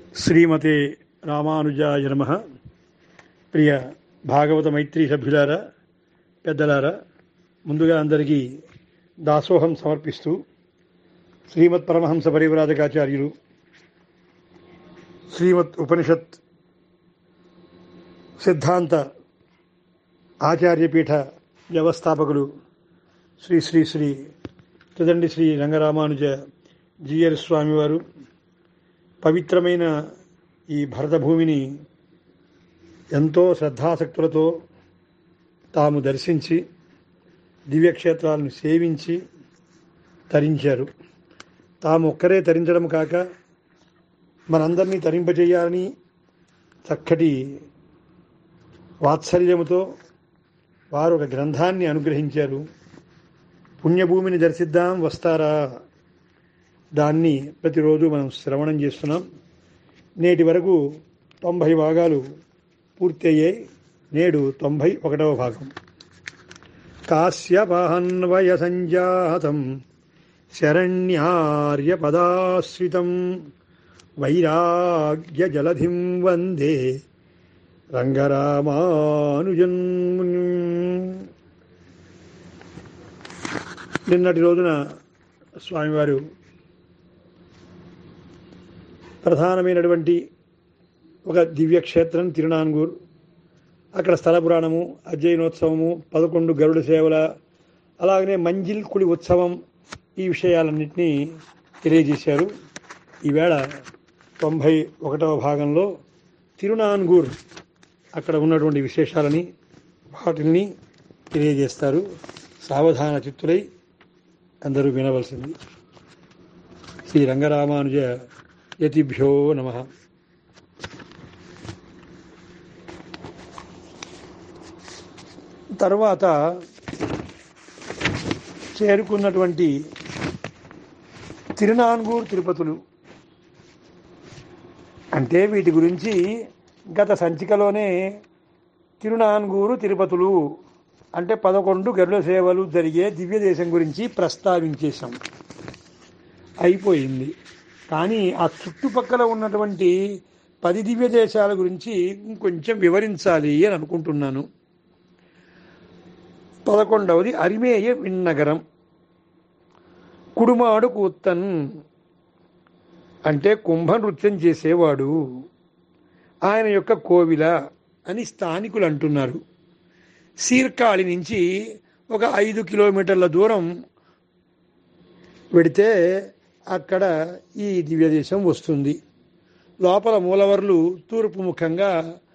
శ్రీమతే రామానుజాయ నమ ప్రియ భాగవత మైత్రి సభ్యులారా పెద్దలారా ముందుగా అందరికీ దాసోహం సమర్పిస్తూ శ్రీమత్ పరమహంస పరివ్రాజకాచార్యులు శ్రీమత్ ఉపనిషత్ సిద్ధాంత ఆచార్యపీఠ వ్యవస్థాపకులు శ్రీ శ్రీ శ్రీ తిదండి శ్రీ రంగరామానుజ జీయర్ స్వామివారు పవిత్రమైన ఈ భరత భూమిని ఎంతో శ్రద్ధాసక్తులతో తాము దర్శించి దివ్యక్షేత్రాలను సేవించి తరించారు తాము ఒక్కరే తరించడం కాక మనందరినీ తరింపచేయాలని చక్కటి వాత్సల్యముతో వారు ఒక గ్రంథాన్ని అనుగ్రహించారు పుణ్యభూమిని దర్శిద్దాం వస్తారా దాన్ని ప్రతిరోజు మనం శ్రవణం చేస్తున్నాం నేటి వరకు తొంభై భాగాలు పూర్తి అయ్యాయి నేడు తొంభై ఒకటవ భాగం కాశ్యపాహన్వయ సంజాతం శరణ్యార్య పదాశ్రితం వైరాగ్య జలధిం వందే రంగరామానుజన్ నిన్నటి రోజున స్వామివారు ప్రధానమైనటువంటి ఒక దివ్యక్షేత్రం తిరునాన్గూర్ అక్కడ స్థల పురాణము అధ్యయనోత్సవము పదకొండు గరుడ సేవల అలాగనే మంజిల్ కుడి ఉత్సవం ఈ విషయాలన్నింటినీ తెలియజేశారు ఈవేళ తొంభై ఒకటవ భాగంలో తిరునాన్గూర్ అక్కడ ఉన్నటువంటి విశేషాలని వాటిని తెలియజేస్తారు సావధాన చిత్తులై అందరూ వినవలసింది శ్రీ రంగరామానుజ యతిభ్యో నమ తర్వాత చేరుకున్నటువంటి తిరునాన్గూరు తిరుపతులు అంటే వీటి గురించి గత సంచికలోనే తిరునాన్గూరు తిరుపతులు అంటే పదకొండు గరుడ సేవలు జరిగే దివ్య దేశం గురించి ప్రస్తావించేశాం అయిపోయింది కానీ ఆ చుట్టుపక్కల ఉన్నటువంటి పది దివ్య దేశాల గురించి ఇంకొంచెం వివరించాలి అని అనుకుంటున్నాను పదకొండవది అరిమేయ విన్నగరం కుడుమాడు కూత్తన్ అంటే కుంభ నృత్యం చేసేవాడు ఆయన యొక్క కోవిల అని స్థానికులు అంటున్నారు సీర్కాళి నుంచి ఒక ఐదు కిలోమీటర్ల దూరం వెడితే అక్కడ ఈ దివ్యదేశం వస్తుంది లోపల మూలవర్లు తూర్పు ముఖంగా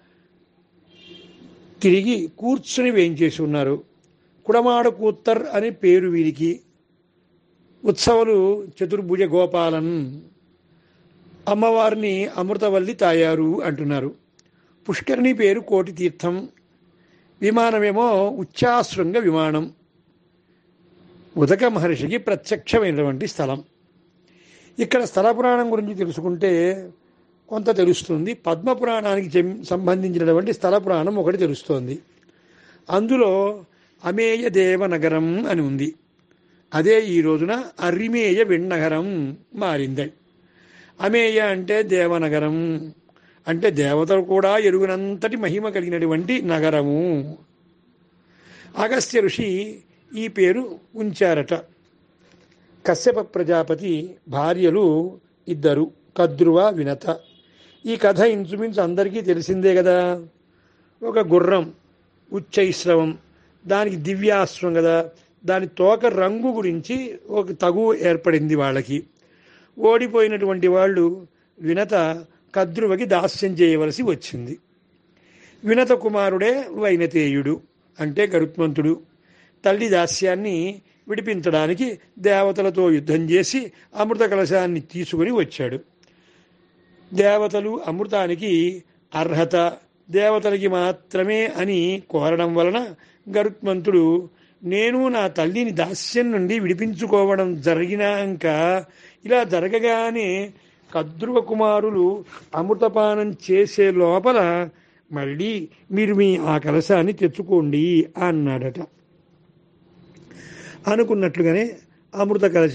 తిరిగి కూర్చుని వేయించేసి ఉన్నారు కుడమాడ కూత్తర్ అని పేరు వీరికి ఉత్సవాలు చతుర్భుజ గోపాలన్ అమ్మవారిని అమృతవల్లి తాయారు అంటున్నారు పుష్కరిణి పేరు కోటి తీర్థం విమానమేమో ఉచ్చాశృంగ విమానం ఉదక మహర్షికి ప్రత్యక్షమైనటువంటి స్థలం ఇక్కడ స్థల పురాణం గురించి తెలుసుకుంటే కొంత తెలుస్తుంది పద్మ పురాణానికి సంబంధించినటువంటి స్థల పురాణం ఒకటి తెలుస్తోంది అందులో అమేయ దేవనగరం అని ఉంది అదే ఈ రోజున అరిమేయ వెన్నగరం మారింది అమేయ అంటే దేవనగరం అంటే దేవతలు కూడా ఎరుగునంతటి మహిమ కలిగినటువంటి నగరము అగస్త్య ఋషి ఈ పేరు ఉంచారట కశ్యప ప్రజాపతి భార్యలు ఇద్దరు కద్రువ వినత ఈ కథ ఇంచుమించు అందరికీ తెలిసిందే కదా ఒక గుర్రం ఉచ్చైశ్రవం దానికి దివ్యాశ్రం కదా దాని తోక రంగు గురించి ఒక తగు ఏర్పడింది వాళ్ళకి ఓడిపోయినటువంటి వాళ్ళు వినత కద్రువకి దాస్యం చేయవలసి వచ్చింది వినత కుమారుడే వైనతేయుడు అంటే గరుత్మంతుడు తల్లి దాస్యాన్ని విడిపించడానికి దేవతలతో యుద్ధం చేసి అమృత కలశాన్ని తీసుకుని వచ్చాడు దేవతలు అమృతానికి అర్హత దేవతలకి మాత్రమే అని కోరడం వలన గరుత్మంతుడు నేను నా తల్లిని దాస్యం నుండి విడిపించుకోవడం జరిగినాక ఇలా జరగగానే కద్రువ కుమారులు అమృతపానం చేసే లోపల మళ్ళీ మీరు మీ ఆ కలశాన్ని తెచ్చుకోండి అన్నాడట అనుకున్నట్లుగానే అమృత కలశం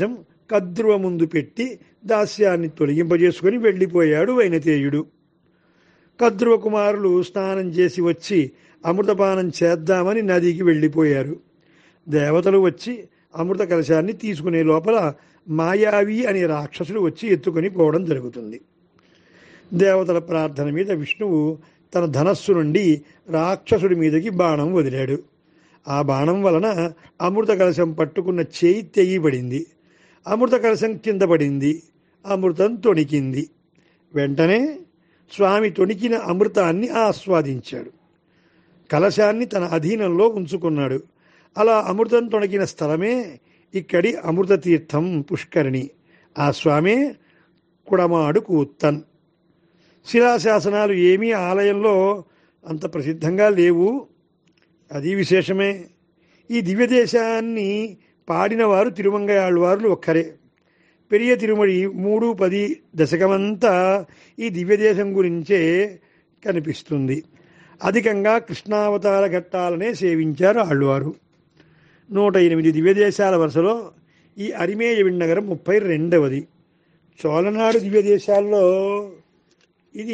కద్రువ ముందు పెట్టి దాస్యాన్ని తొలగింపజేసుకుని వెళ్ళిపోయాడు వైనతేయుడు కద్రువ కుమారులు స్నానం చేసి వచ్చి అమృతపానం చేద్దామని నదికి వెళ్ళిపోయారు దేవతలు వచ్చి అమృత కలశాన్ని తీసుకునే లోపల మాయావి అనే రాక్షసుడు వచ్చి ఎత్తుకొని పోవడం జరుగుతుంది దేవతల ప్రార్థన మీద విష్ణువు తన ధనస్సు నుండి రాక్షసుడి మీదకి బాణం వదిలాడు ఆ బాణం వలన అమృత కలశం పట్టుకున్న చేయి తెగిపడింది అమృత కలశం కింద పడింది అమృతం తొణికింది వెంటనే స్వామి తొణికిన అమృతాన్ని ఆస్వాదించాడు కలశాన్ని తన అధీనంలో ఉంచుకున్నాడు అలా అమృతం తొణికిన స్థలమే ఇక్కడి అమృత తీర్థం పుష్కరిణి ఆ స్వామే కుడమాడు కూత్తన్ శిలాశాసనాలు ఏమీ ఆలయంలో అంత ప్రసిద్ధంగా లేవు అది విశేషమే ఈ దివ్యదేశాన్ని పాడినవారు తిరుమంగయాళ్ళవారులు ఒక్కరే పెరియ తిరుమడి మూడు పది దశకమంతా ఈ దివ్యదేశం గురించే కనిపిస్తుంది అధికంగా కృష్ణావతార ఘట్టాలనే సేవించారు ఆళ్వారు నూట ఎనిమిది దివ్యదేశాల వరుసలో ఈ అరిమేయ విన్నగరం ముప్పై రెండవది చోళనాడు దివ్యదేశాల్లో ఇది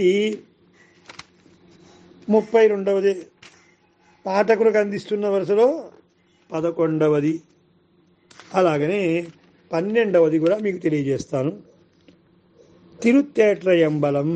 ముప్పై రెండవది పాఠకులకు అందిస్తున్న వరుసలో పదకొండవది అలాగనే పన్నెండవది కూడా మీకు తెలియజేస్తాను తిరుత్తేట్రయంబలం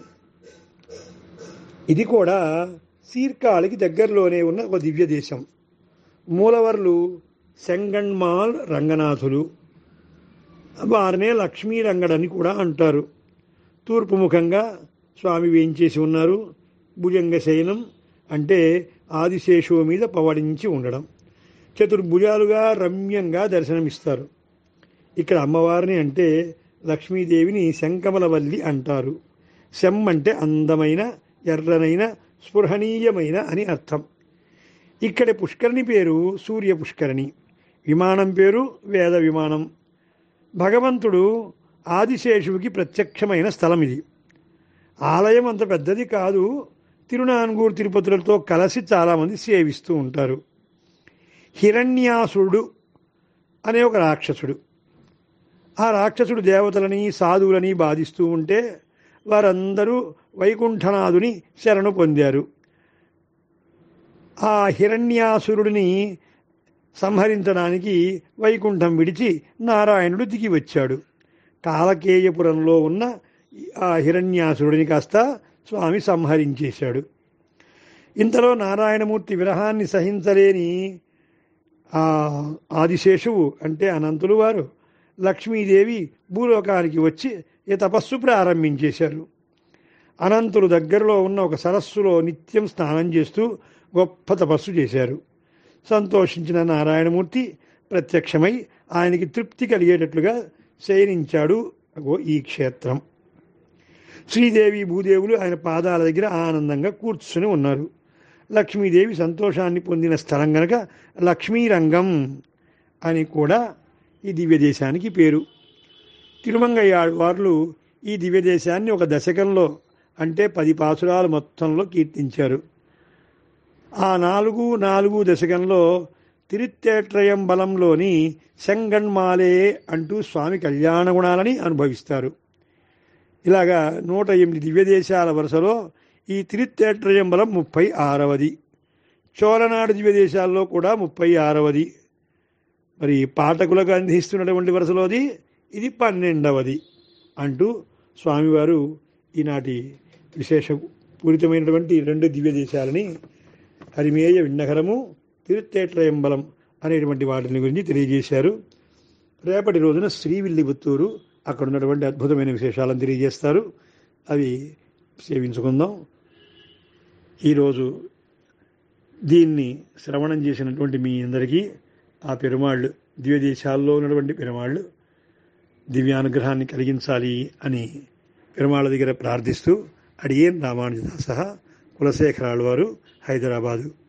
ఇది కూడా సీర్కాళికి దగ్గరలోనే ఉన్న ఒక దివ్య దేశం మూలవర్లు సెంగణ్మాల్ రంగనాథులు వారినే లక్ష్మీ రంగడని కూడా అంటారు తూర్పు ముఖంగా స్వామి వేయించేసి ఉన్నారు భుజంగ శయనం అంటే ఆదిశేషువు మీద పవడించి ఉండడం చతుర్భుజాలుగా రమ్యంగా దర్శనమిస్తారు ఇక్కడ అమ్మవారిని అంటే లక్ష్మీదేవిని శంకమలవల్లి అంటారు శం అంటే అందమైన ఎర్రనైన స్పృహణీయమైన అని అర్థం ఇక్కడి పుష్కరిణి పేరు సూర్య పుష్కరిణి విమానం పేరు వేద విమానం భగవంతుడు ఆదిశేషువుకి ప్రత్యక్షమైన స్థలం ఇది ఆలయం అంత పెద్దది కాదు తిరునాన్గూరు తిరుపతులతో కలిసి చాలామంది సేవిస్తూ ఉంటారు హిరణ్యాసుడు అనే ఒక రాక్షసుడు ఆ రాక్షసుడు దేవతలని సాధువులని బాధిస్తూ ఉంటే వారందరూ వైకుంఠనాథుని శరణు పొందారు ఆ హిరణ్యాసురుడిని సంహరించడానికి వైకుంఠం విడిచి నారాయణుడు దిగి వచ్చాడు కాలకేయపురంలో ఉన్న ఆ హిరణ్యాసురుడిని కాస్త స్వామి సంహరించేశాడు ఇంతలో నారాయణమూర్తి విరహాన్ని సహించలేని ఆ ఆదిశేషువు అంటే అనంతులు వారు లక్ష్మీదేవి భూలోకానికి వచ్చి ఈ తపస్సు ప్రారంభించేశారు అనంతులు దగ్గరలో ఉన్న ఒక సరస్సులో నిత్యం స్నానం చేస్తూ గొప్ప తపస్సు చేశారు సంతోషించిన నారాయణమూర్తి ప్రత్యక్షమై ఆయనకి తృప్తి కలిగేటట్లుగా శయనించాడు అగో ఈ క్షేత్రం శ్రీదేవి భూదేవులు ఆయన పాదాల దగ్గర ఆనందంగా కూర్చుని ఉన్నారు లక్ష్మీదేవి సంతోషాన్ని పొందిన స్థలం గనక లక్ష్మీరంగం అని కూడా ఈ దివ్యదేశానికి పేరు తిరుమంగయ్య వార్లు ఈ దివ్యదేశాన్ని ఒక దశకంలో అంటే పది పాసురాల మొత్తంలో కీర్తించారు ఆ నాలుగు నాలుగు దశకంలో తిరుత్తేట్రయం బలంలోని శంగణ్మాలే అంటూ స్వామి కళ్యాణ గుణాలని అనుభవిస్తారు ఇలాగా నూట ఎనిమిది దివ్యదేశాల వరుసలో ఈ తిరుత్తేట్రయం బలం ముప్పై ఆరవది చోళనాడు దివ్యదేశాల్లో కూడా ముప్పై ఆరవది మరి పాఠకులకు అందిస్తున్నటువంటి వరుసలోది ఇది పన్నెండవది అంటూ స్వామివారు ఈనాటి విశేష పూరితమైనటువంటి రెండు దివ్య దేశాలని హరిమేయ విన్నగరము తిరుత్తేట్రయంబలం అనేటువంటి వాటిని గురించి తెలియజేశారు రేపటి రోజున శ్రీవిల్లిపుత్తూరు అక్కడ ఉన్నటువంటి అద్భుతమైన విశేషాలను తెలియజేస్తారు అవి సేవించుకుందాం ఈరోజు దీన్ని శ్రవణం చేసినటువంటి మీ అందరికీ ఆ పెరుమాళ్ళు దివ్యదేశాల్లో ఉన్నటువంటి పెరుమాళ్ళు దివ్యానుగ్రహాన్ని కలిగించాలి అని పెరుమాళ్ళ దగ్గర ప్రార్థిస్తూ అడిగేన్ రామానుజదాస కులశేఖరాళ్ళ వారు హైదరాబాదు